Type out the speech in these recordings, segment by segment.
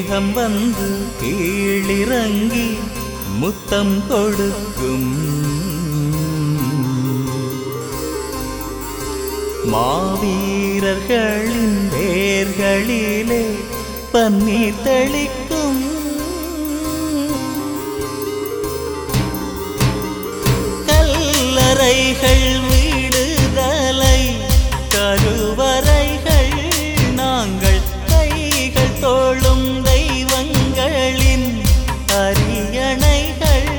மேகம் வந்து கீழிறங்கி முத்தம் கொடுக்கும் மாவீரர்களின் வேர்களிலே பன்னீர் தெளிக்கும் கல்லறைகள் வீடுதலை கருவறைகள் நாங்கள் கைகள் தோளும் தெய்வங்களின் அரியணைகள்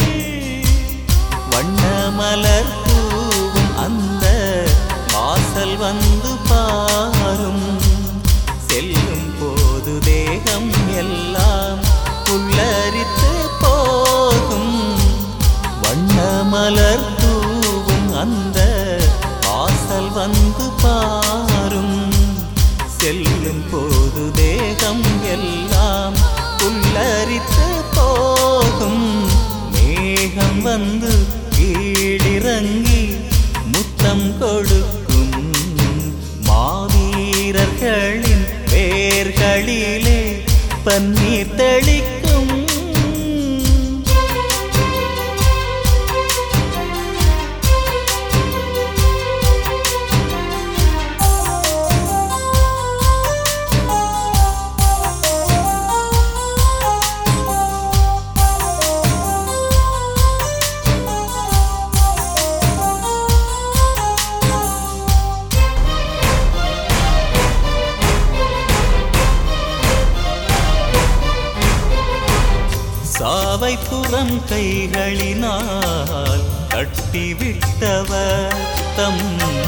வண்ண மலர் தூவும் அந்த வாசல் வந்து பாரும் செல்லும் போது தேகம் எல்லாம் புல்லரித்து போகும் வண்ண மலர் தூவும் அந்த வாசல் வந்து பாரும் செல்லும் போது தேகம் எல்லாம் புல்லரித்து போகும் மேகம் வந்து கீழிறங்கி முத்தம் கொடுக்கும் மாவீரர்களின் வேர்களிலே பன்னீர் தெளிக்கும் சாவை புறம் கைகளினால் கட்டிவிட்டவர் தம்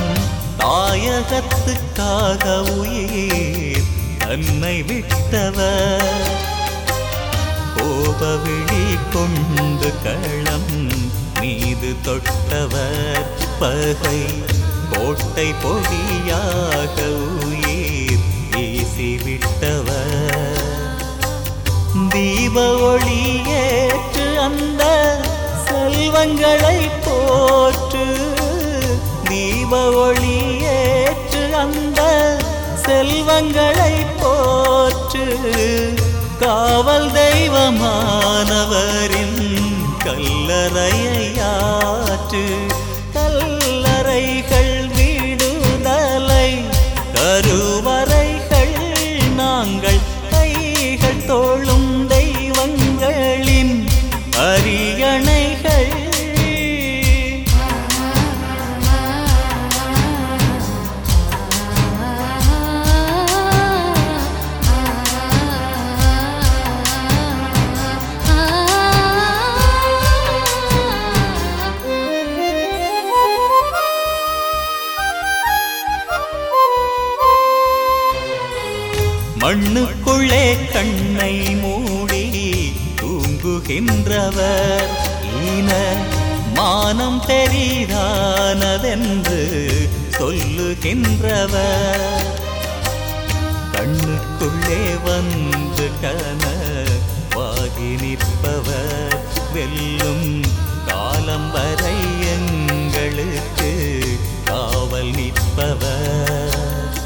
தாயகத்துக்காக உயிர் தன்னை விட்டவர் கோபவிழி கொண்டு களம் மீது தொட்டவர் பகை கோட்டை பொடியாக உயிர் வீசிவிட்டவர் தீப ஒளியேற்று அந்த செல்வங்களை போற்று தீப ஒளியேற்று அந்த செல்வங்களை போற்று காவல் தெய்வமானவரின் கல்லறையாற்று கல்லறைகள் வீடுதலை கருவறைகள் நாங்கள் கைகள் தோளும் தெய்வங்களின் அரியணைகள் மண்ணுக்குள்ளே கண்ணை மூடி தூங்குகின்றவர் ஈன மானம் பெரிதானதென்று சொல்லுகின்றவர் கண்ணுக்குள்ளே வந்து கனவாகி நிற்பவர் வெல்லும் காலம் வரை எங்களுக்கு காவல் நிற்பவர்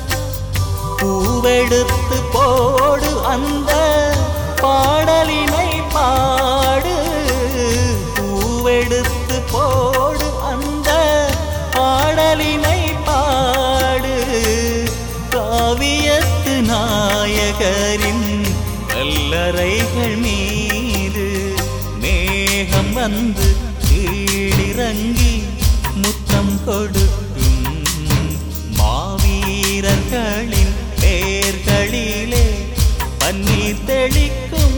பூவெடுத்து போடு அந்த பாடலினை பாடு பூவெடுத்து போடு அந்த பாடலினை பாடு காவியத்து நாயகரின் கல்லறைகள் மீது மேகம் வந்து கீழிறங்கி முத்தம் கொடுக்கும் மாவீரர்களின் பேர்களிலே பன்னீர் தெளிக்கும்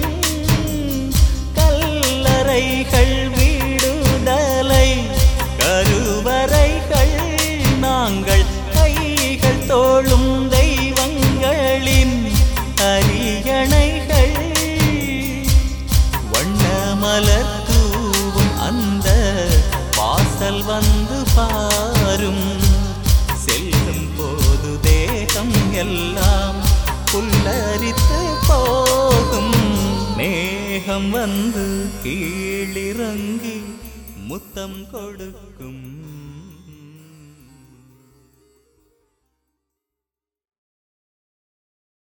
கல்லறைகள் வீடுதலை கருவறைகள் நாங்கள் கைகள் தோளும் தெய்வங்களின் அரியணைகள் வண்ண மலர் தூவும் அந்த வாசல் வந்து பாரும் செல்லும் போது தேகம் எல்லாம் புல்லரித்து போகும் மேகம் வந்து கீழிறங்கி முத்தம் கொடுக்கும்